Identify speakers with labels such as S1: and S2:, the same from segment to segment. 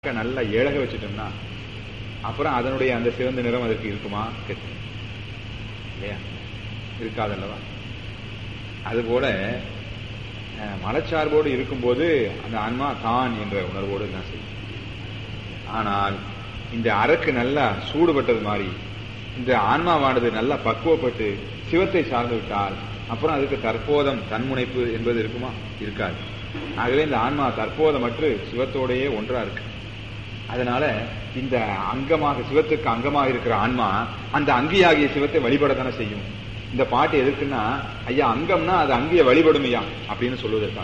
S1: நல்லா ஏழக வச்சுட்டோம்னா அப்புறம் அதனுடைய அந்த சிவந்த நிறம் அதற்கு இருக்குமா கெட்டு இல்லையா இருக்காதல்லவா அதுபோல அஹ், மலச்சார்போடு இருக்கும்போது அந்த ஆன்மா தான் என்ற உணர்வோடு தான் செய்யும் ஆனால் இந்த அரக்கு நல்லா சூடுபட்டது மாதிரி இந்த ஆன்மாவானது நல்லா பக்குவப்பட்டு சிவத்தை சார்ந்து விட்டால் அப்புறம் அதுக்கு தற்போதம் தன்முனைப்பு என்பது இருக்குமா இருக்காது ஆகவே இந்த ஆன்மா தற்போதமற்று சிவத்தோடையே ஒன்றா இருக்கு அதனால இந்த அங்கமாக சிவத்துக்கு அங்கமாக இருக்கிற ஆன்மா அந்த அங்கியாகிய சிவத்தை வழிபடத்தானே செய்யும் இந்த பாட்டு எதுக்குன்னா ஐயா அங்கம்னா அது அங்கிய வழிபடுமையா அப்படின்னு சொல்வதற்காக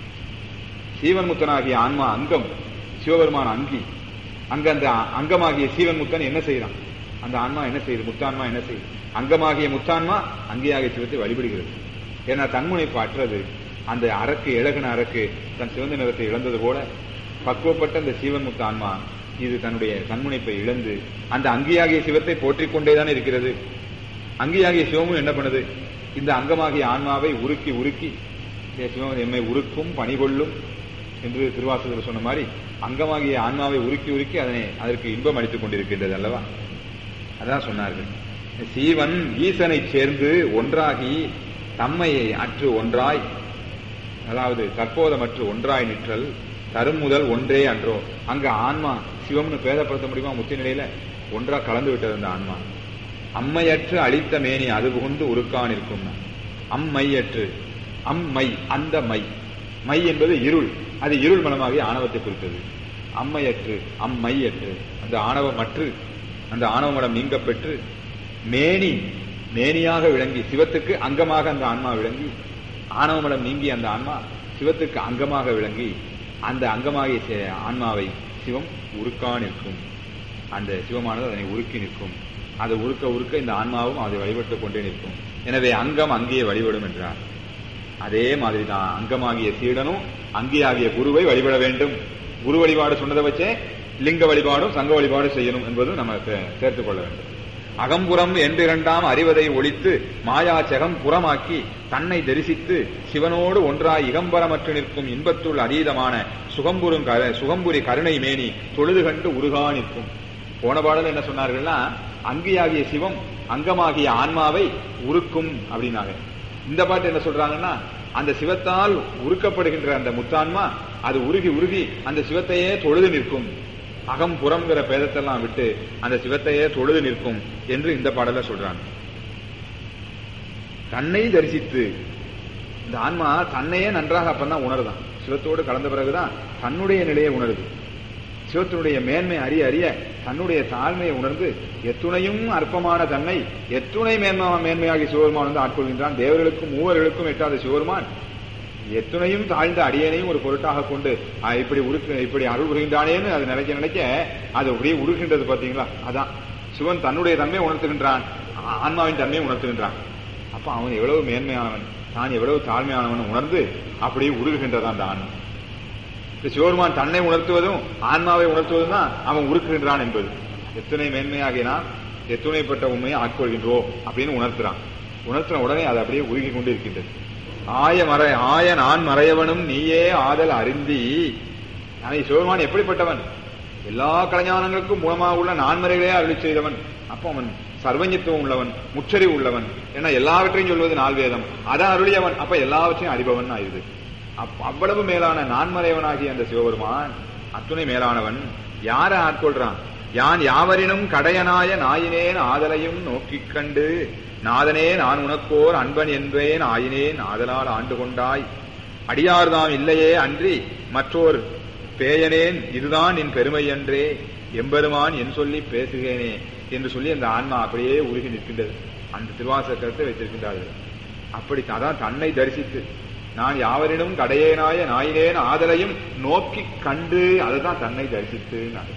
S1: சீவன் முத்தனாகிய ஆன்மா அங்கம் சிவபெருமான அங்கி அங்க அந்த அங்கமாகிய சீவன் முத்தன் என்ன செய்யறான் அந்த ஆன்மா என்ன செய்யுது முத்தான்மா என்ன செய்யுது அங்கமாகிய முத்தான்மா அங்கேயாகிய சிவத்தை வழிபடுகிறது ஏன்னா தன்முனைப்பு அற்றது அந்த அரக்கு இழகுன அரக்கு தன் சிவந்த நிறத்தை இழந்தது போல பக்குவப்பட்ட அந்த சீவன் முத்த ஆன்மா இது தன்னுடைய தன்முனைப்பை இழந்து அந்த அங்கியாகிய சிவத்தை போற்றிக் கொண்டேதான் இருக்கிறது அங்கியாகிய சிவமும் என்ன பண்ணுது இந்த அங்கமாகிய ஆன்மாவை உருக்கி உருக்கி ஏ சிவம் எம்மை உருக்கும் பணிகொள்ளும் என்று திருவாசகர் சொன்ன மாதிரி அங்கமாகிய ஆன்மாவை உருக்கி உருக்கி அதனை அதற்கு இன்பம் அளித்துக் கொண்டிருக்கின்றது அல்லவா அதான் சொன்னார்கள் சீவன் ஈசனை சேர்ந்து ஒன்றாகி தம்மையை அற்று ஒன்றாய் அதாவது தற்போதமற்று ஒன்றாய் நிற்றல் தரும் முதல் ஒன்றே அன்றோ அங்க ஆன்மா சிவம்னு பேதப்படுத்த முடியுமா முத்தி நிலையில ஒன்றா கலந்து விட்டது அந்த ஆன்மா அம்மையற்று அழித்த மேனி அது புகுந்து உருக்கான் இருக்கும் அம்மையற்று அம்மை அந்த மை மை என்பது இருள் அது இருள் மனமாகி ஆணவத்தை குறித்தது அம்மையற்று அம்மையற்று அந்த ஆணவமற்று அந்த ஆணவ மனம் நீங்க பெற்று மேனி மேனியாக விளங்கி சிவத்துக்கு அங்கமாக அந்த ஆன்மா விளங்கி ஆணவ மனம் நீங்கி அந்த ஆன்மா சிவத்துக்கு அங்கமாக விளங்கி அந்த அங்கமாகிய சி- ஆன்மாவை சிவம் உருக்கா நிற்கும் அந்த சிவமானது அதனை உருக்கி நிற்கும் அதை உருக்க உருக்க இந்த ஆன்மாவும் அதை வழிபட்டுக் கொண்டே நிற்கும் எனவே அங்கம் அங்கேயே வழிபடும் என்றார் அதே மாதிரி தான் அங்கமாகிய சீடனும் அங்கேயாகிய குருவை வழிபட வேண்டும் குரு வழிபாடு சொன்னதை வச்சே லிங்க வழிபாடும் சங்க வழிபாடு செய்யணும் என்பதும் நம்ம சே- சேர்த்துக் கொள்ள வேண்டும் அகம்புறம் என்றிரண்டாம் அறிவதை ஒழித்து மாயாச்சகம் புறமாக்கி தன்னை தரிசித்து சிவனோடு ஒன்றாய் இகம்பரமற்று நிற்கும் இன்பத்துள் அதீதமான சுகம்புரும் கரு- சுகம்புரி கருணை மேனி தொழுது கண்டு உருகா நிற்கும் போன பாடல் என்ன சொன்னார்கள்னா அங்கியாகிய சிவம் அங்கமாகிய ஆன்மாவை உருக்கும் அப்படின்னாங்க இந்த பாட்டு என்ன சொல்றாங்கன்னா அந்த சிவத்தால் உருக்கப்படுகின்ற அந்த முத்தான்மா அது உருகி உருகி அந்த சிவத்தையே தொழுது நிற்கும் அகம் புறம்ங்கிற பேதத்தெல்லாம் விட்டு அந்த சிவத்தையே தொழுது நிற்கும் என்று இந்த பாடல சொல்றாங்க தன்னை தரிசித்து இந்த ஆன்மா தன்னையே நன்றாக அப்பதான் உணருதான் சிவத்தோடு கலந்த பிறகுதான் தன்னுடைய நிலையை உணருது சிவத்தினுடைய மேன்மை அறிய அறிய தன்னுடைய தாழ்மையை உணர்ந்து எத்துணையும் அற்பமான தன்னை எத்துணை மேன்மா மேன்மையாகி சிவபெருமான் வந்து ஆட்கொள்கின்றான் தேவர்களுக்கும் மூவர்களுக்கும் எட்டாத சிவபெருமான் எத்துணையும் தாழ்ந்த அடியனையும் ஒரு பொருட்டாக கொண்டு ஆ, இப்படி உருக்கு இப்படி அருள் புரிகின்றானேன்னு அது நினைக்க நினைக்க அது அப்படியே உருகின்றது பாத்தீங்களா அதான் சிவன் தன்னுடைய தன்மையை உணர்த்துகின்றான் ஆ- ஆன்மாவின் தன்மையை உணர்த்துகின்றான் அப்ப அவன் எவ்வளவு மேன்மையானவன் தான் எவ்வளவு தாழ்மையானவன் உணர்ந்து அப்படியே உருகுகின்றதான் அந்த ஆன்மா இந்த சிவபெருமான் தன்னை உணர்த்துவதும் ஆன்மாவை உணர்த்துவதும் தான் அவன் உருக்குகின்றான் என்பது எத்தனை மேன்மையாகினா எத்துணைப்பட்ட உண்மையை ஆட்கொள்கின்றோம் அப்படின்னு உணர்த்துறான் உணர்த்தின உடனே அது அப்படியே உருகி கொண்டு இருக்கின்றது ஆய மறை ஆய நான் மறையவனும் நீயே ஆதல் அறிந்தி ஆனா சிவபெருமான் எப்படிப்பட்டவன் எல்லா கலைஞானங்களுக்கும் மூலமாக உள்ள நான்மறைகளே அருளி செய்தவன் அப்போ அவன் சர்வஞத்துவம் உள்ளவன் முற்றறிவு உள்ளவன் ஏன்னா எல்லாவற்றையும் சொல்வது நால்வேதம் அதான் அருளியவன் அப்ப எல்லாவற்றையும் அறிபவன் ஆயுது அப்- அவ்வளவு மேலான நான்மறைவனாகிய அந்த சிவபெருமான் அத்துணை மேலானவன் யாரை ஆட்கொள்றான் யான் யாவரினும் கடையனாய நாயினேன் ஆதலையும் நோக்கிக் கண்டு நாதனே நான் உனக்கோர் அன்பன் என்பேன் ஆயினேன் ஆதலால் ஆண்டு கொண்டாய் அடியார்தாம் இல்லையே அன்றி மற்றோர் பேயனேன் இதுதான் என் பெருமை என்றே எம்பெருமான் என் சொல்லி பேசுகிறேனே என்று சொல்லி அந்த ஆன்மா அப்படியே உருகி நிற்கின்றது அந்த திருவாசகத்தை வைத்திருக்கின்றார்கள் அப்படி அதான் தன்னை தரிசித்து நான் யாவரினும் கடையேனாய நாயினேன் ஆதலையும் நோக்கி கண்டு அதுதான் தன்னை தரிசித்து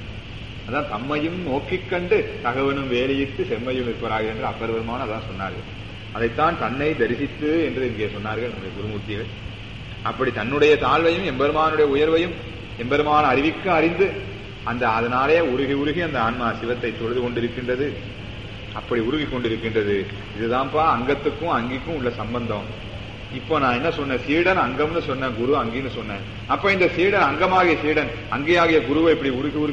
S1: அதான் தம்மையும் நோக்கிக் கண்டு தகவனும் வேலையிட்டு செம்மையும் இருப்பார்கள் என்று அப்பர் பெருமான் அதான் சொன்னார்கள் அதைத்தான் தன்னை தரிசித்து என்று இங்கே சொன்னார்கள் நம்முடைய குருமூர்த்திகள் அப்படி தன்னுடைய தாழ்வையும் எம்பெருமானுடைய உயர்வையும் எம்பெருமான் அறிவிக்க அறிந்து அந்த அதனாலே உருகி உருகி அந்த ஆன்மா சிவத்தை தொழுது கொண்டிருக்கின்றது அப்படி உருகி கொண்டிருக்கின்றது இதுதான்ப்பா அங்கத்துக்கும் அங்கிக்கும் உள்ள சம்பந்தம் இப்போ நான் என்ன சொன்னேன் சீடன் அங்கம்னு சொன்னேன் குரு அங்கின்னு சொன்னேன் அப்ப இந்த சீடன் அங்கமாகிய சீடன் அங்கேயாகிய குருவை இப்படி உருக்கி உருக்கி